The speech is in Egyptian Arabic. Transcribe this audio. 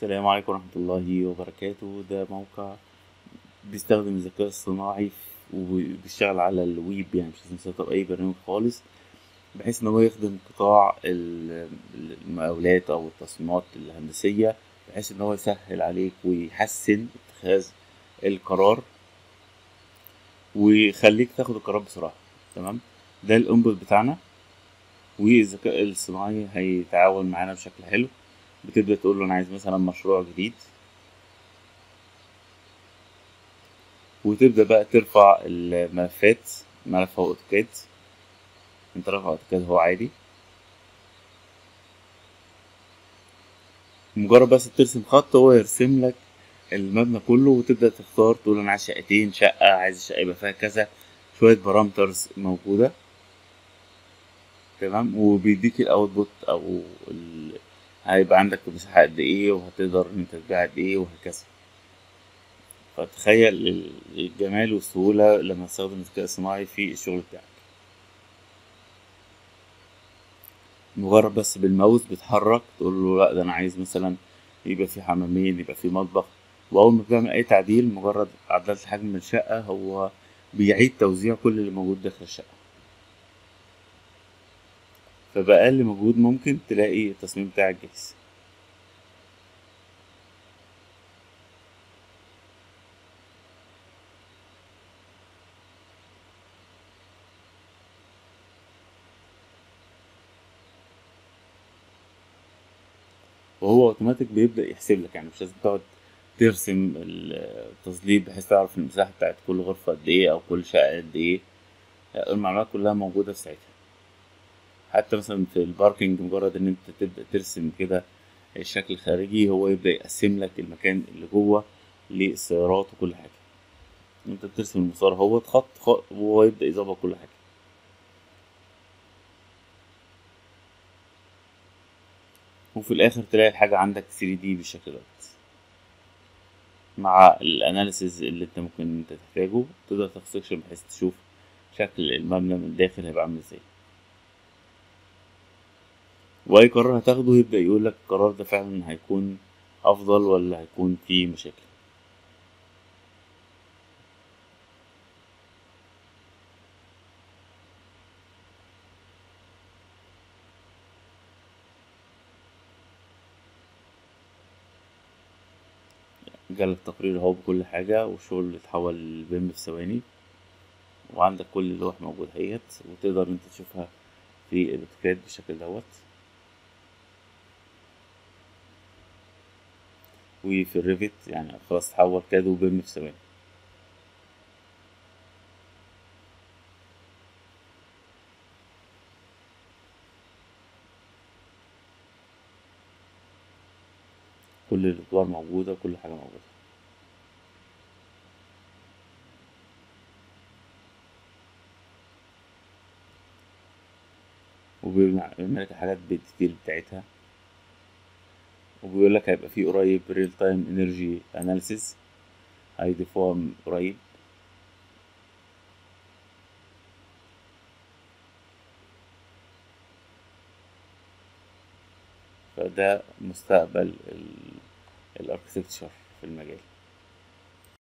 السلام عليكم ورحمة الله وبركاته ده موقع بيستخدم الذكاء الصناعي ف- وبيشتغل على الويب يعني مش لازم يسطب أي برنامج خالص بحيث إن هو يخدم قطاع ال- المقاولات أو التصميمات الهندسية بحيث إن هو يسهل عليك ويحسن اتخاذ القرار ويخليك تاخد القرار بسرعة تمام ده الانبوت بتاعنا والذكاء الصناعي هيتعاون معانا بشكل حلو بتبدأ تقول له أنا عايز مثلا مشروع جديد وتبدأ بقى ترفع الملفات ملف هو أوتوكاد أنت رافع أوتوكاد هو عادي مجرد بس ترسم خط هو يرسم لك المبنى كله وتبدأ تختار تقول أنا عايز شقتين شقة عايز الشقة يبقى فيها كذا شوية بارامترز موجودة تمام وبيديك الأوتبوت أو ال... هيبقى عندك مساحة قد إيه وهتقدر إن أنت تبيع قد إيه وهكذا فتخيل ال- الجمال والسهولة لما تستخدم الذكاء الصناعي في الشغل بتاعك مجرد بس بالماوس بتحرك تقول له لا ده أنا عايز مثلا يبقى في حمامين يبقى في مطبخ وأول ما بتعمل أي تعديل مجرد عدلت حجم الشقة هو بيعيد توزيع كل اللي موجود داخل الشقة فبأقل مجهود ممكن تلاقي التصميم بتاعك جاهز وهو اوتوماتيك بيبدأ يحسب لك يعني مش لازم تقعد ترسم التظليل بحيث تعرف المساحة بتاعت كل غرفة قد ايه او كل شقة قد ايه لا، المعلومات كلها موجودة في ساعتها حتى مثلا في الباركينج مجرد ان انت تبدأ ترسم كده الشكل الخارجي هو يبدأ يقسم لك المكان اللي جوه للسيارات وكل حاجة انت بترسم المسار هو خط خط وهو يبدأ يظبط كل حاجة وفي الاخر تلاقي الحاجة عندك 3D بالشكل دوت مع الاناليسز اللي انت ممكن انت تحتاجه تقدر تاخد سكشن بحيث تشوف شكل المبنى من الداخل هيبقى عامل ازاي واي قرار هتاخده يبدأ يقول لك القرار ده فعلا هيكون افضل ولا هيكون فيه مشاكل جالك تقرير اهو بكل حاجة والشغل اتحول لبيم في ثواني وعندك كل اللوح موجود اهيت وتقدر انت تشوفها في الاوتوكاد بالشكل دوت وفي الريفت يعني خلاص اتحول كاد وبيم في ثواني كل الادوار موجودة وكل حاجة موجودة وبيعمل لك الحاجات بالديتيل بتاعتها وبيقول لك هيبقى فيه قريب ريل تايم انرجي اناليسيس هيضيفوها من قريب فده مستقبل الاركتكتشر في المجال